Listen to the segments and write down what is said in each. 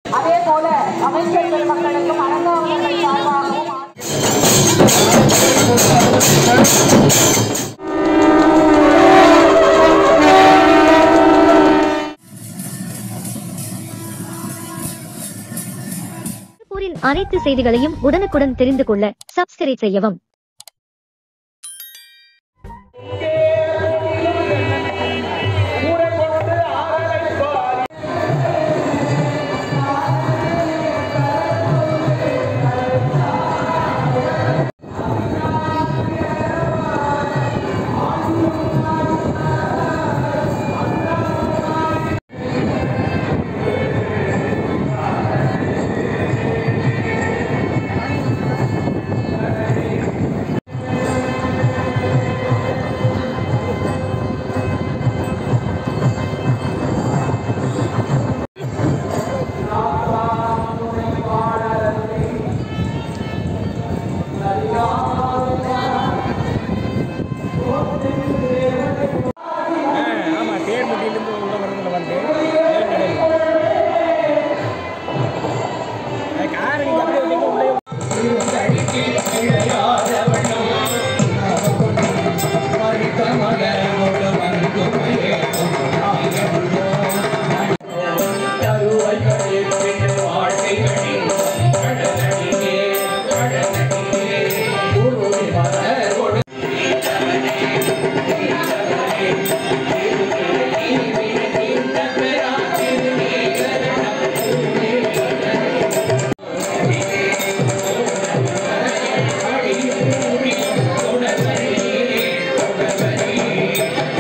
அதே போல அமைச்சர் பெருமக்களுக்கும் அரங்காவலர்கள் சார்பாகவும் திருப்பூரின் அனைத்து செய்திகளையும் உடனுக்குடன் தெரிந்து கொள்ள சப்ஸ்கிரைப் செய்யவும் ஆமா தேர்முட்டிலிருந்து உள்ள வரதுல வந்து லைன் கிடையாது காரை நீங்க அப்படியே விட்டீங்க உள்ளே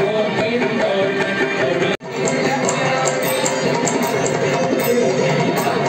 ஆ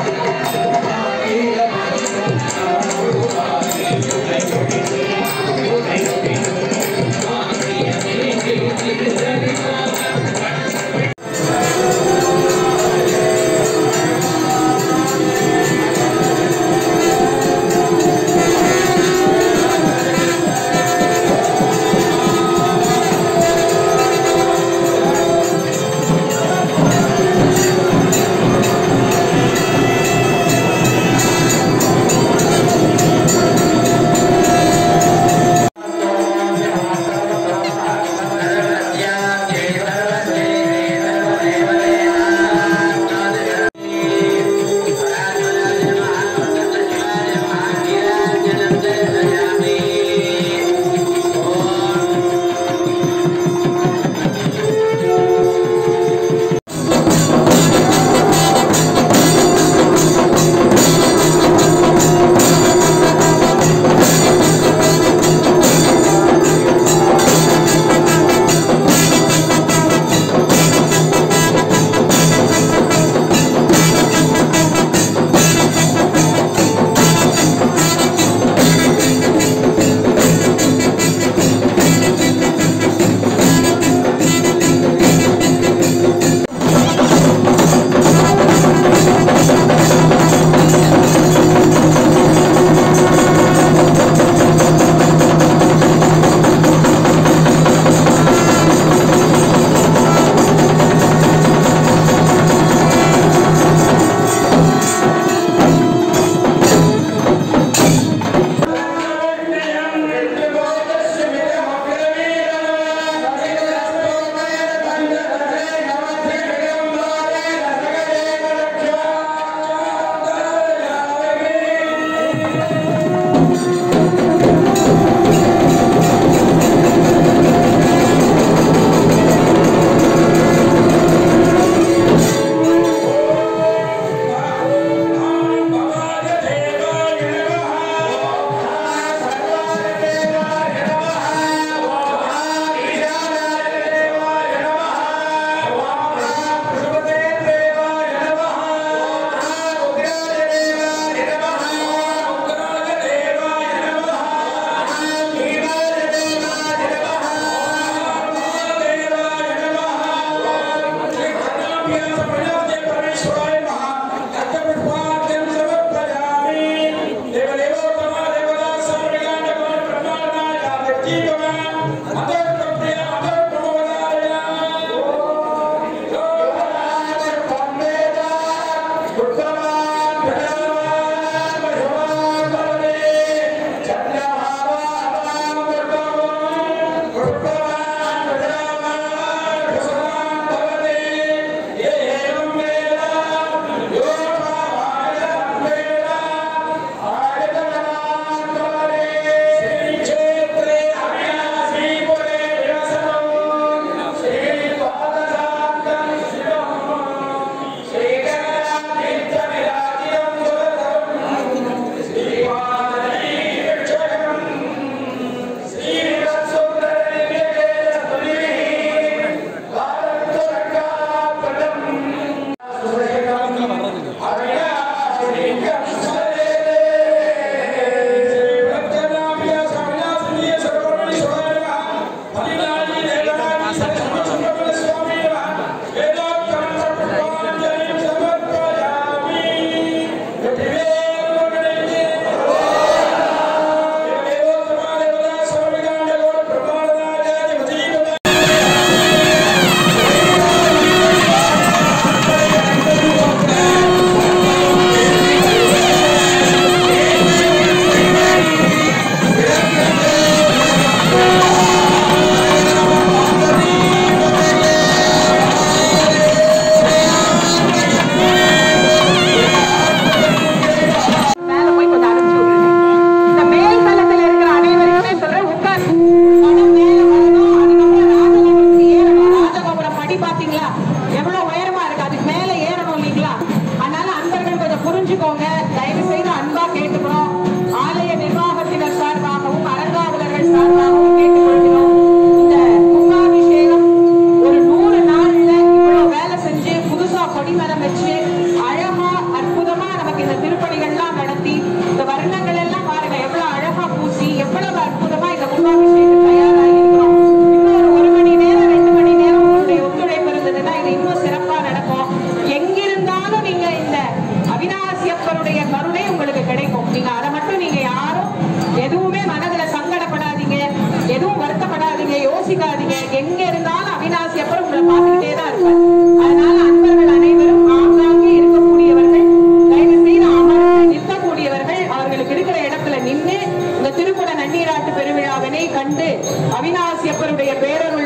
புரிஞ்சுக்கோங்க தயவு செய்து அன்பா கேட்டுக்கிறோம் ஆலய நிர்வாகத்தினர் சார்பாகவும் அறங்காவலர்கள் சார்பாகவும் கேட்டுக்கொள்கிறோம் இந்த கும்பாபிஷேகம் ஒரு நூறு நாள்ல இவ்வளவு வேலை செஞ்சு புதுசா கொடிமரம் வச்சு அழகா அற்புதமா நமக்கு இந்த திருப்பணிகள்லாம் நடத்தி இந்த வர்ணங்கள் எல்லாம் பாருங்க எவ்வளவு அழகா பூசி எவ்வளவு அற்புதமா இந்த கும்பாபிஷேகம் தயாராகிருக்கிறோம் இன்னொரு ஒரு மணி நேரம் ரெண்டு மணி நேரம் உங்களுடைய ஒத்துழைப்பு இருந்ததுன்னா இது இன்னும் சிறப்பா நடக்கும் எங்கிருந்தாலும் நீங்க இந்த அவினாசியப்பருடைய கருணை உங்களுக்கு கிடைக்கும் நீங்க அதை மட்டும் நீங்க யாரும் எதுவுமே மனதுல சங்கடப்படாதீங்க எதுவும் வருத்தப்படாதீங்க யோசிக்காதீங்க எங்க இருந்தாலும் அவினாசியப்பர் உங்களை பார்த்துக்கிட்டே தான் இருப்பார் அதனால அன்பர்கள் அனைவரும் ஆங்காங்கே இருக்கக்கூடியவர்கள் தயவு செய்து அமர்ந்து நிற்கக்கூடியவர்கள் அவர்களுக்கு இருக்கிற இடத்துல நின்று இந்த திருக்குட நன்னீராட்டு பெருவிழாவினை கண்டு அவினாசியப்பருடைய பேரருள்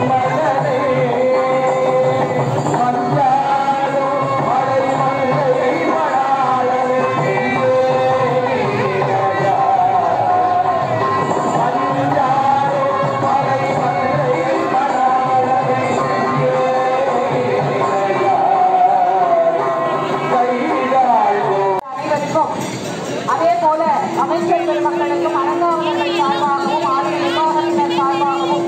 அனைவருக்கும் அதே போல அமைச்சர் பெருமக்களுக்கும் அரங்காவலர்கள் சார்பாகவும் ஆலய நிர்வாகத்தினர் சார்பாகவும்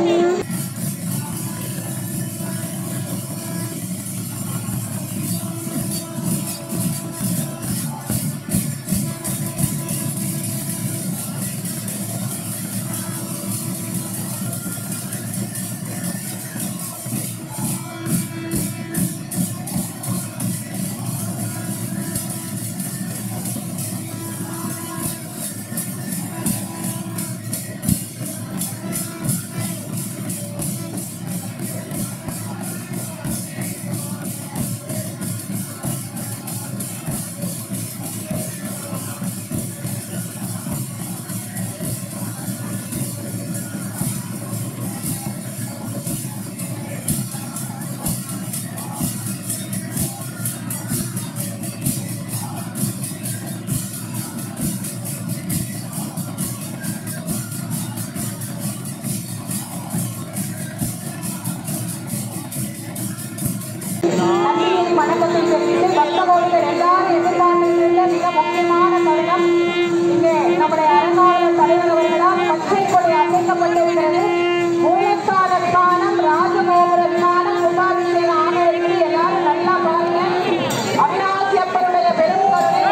நன்றியின் வணக்கத்தை தெரிவித்து பக்தகோடிகள் எல்லாரும் எதிர்பார்த்திருந்த மிக முக்கியமான தருணம் இங்கே நம்முடைய அரங்காவலர் தலைவர் அவர்களால் பச்சை கொடி அசைக்கப்பட்டிருக்கிறது மூலஸ்தான விமானம் ராஜகோபுர விமானம் கும்பாபிஷேகம் ஆக இருக்குது எல்லாரும் நல்லா பாருங்க அவினாசி அப்பனுடைய பெரும் கருணை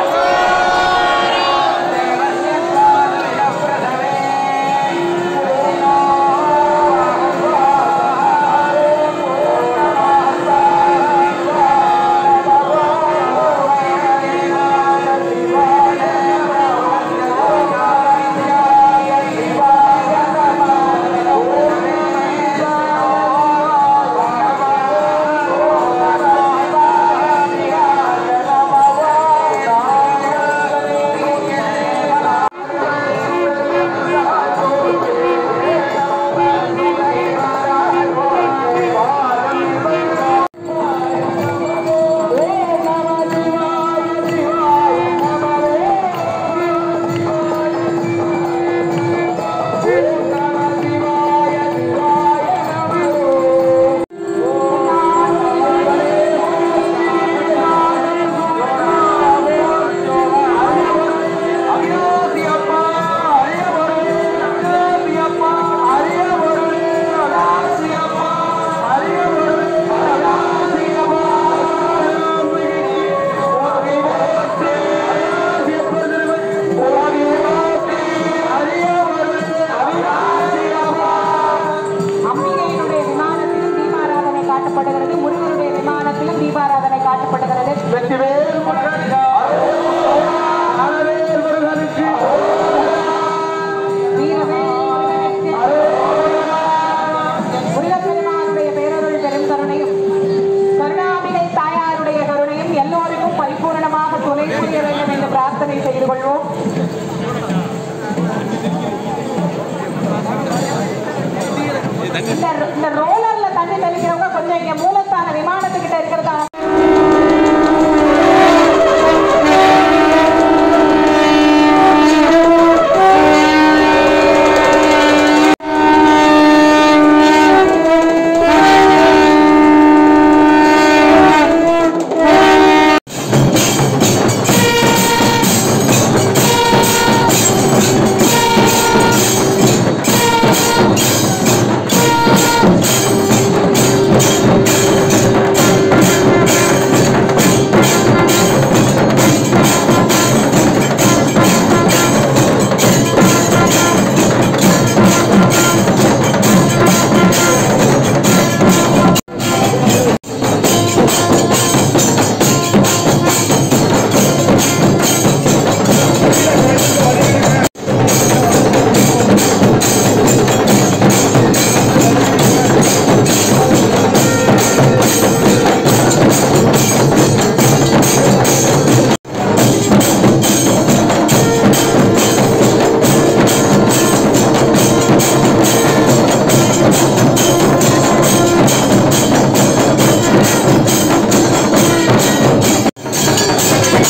அம்பிகையினுடைய விமானத்திலும் தீபாராதனை காட்டப்படுகிறது முருகனுடைய விமானத்திலும் தீபாராதனை காட்டப்படுகிறது வீரவேல் முருகப்பெருமானுடைய பேரருள் பெரும் கருணையும் கருணாம்பிகை தாயாருடைய கருணையும் எல்லோருக்கும் பரிபூரணமாக துணை புரிய வேண்டும் என்று பிரார்த்தனை செய்து கொள்வோம் இந்த இந்த ரோலர்ல தண்ணி தெளிக்கிறவங்க கொஞ்சம் இங்க மூலஸ்தான விமானத்துக்கிட்ட இருக்கிறதா ஆ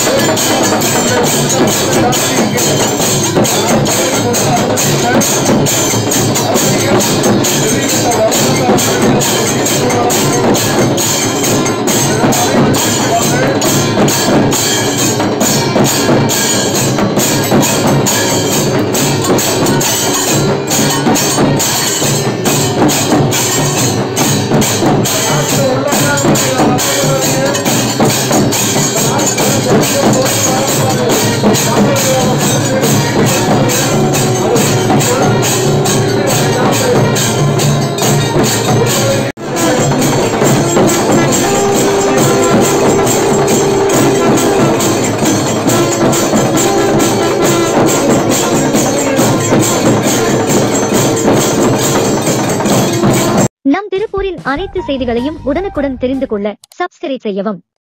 நம் திருப்பூரின் அனைத்து செய்திகளையும் உடனுக்குடன் தெரிந்து கொள்ள சப்ஸ்கிரைப் செய்யவும்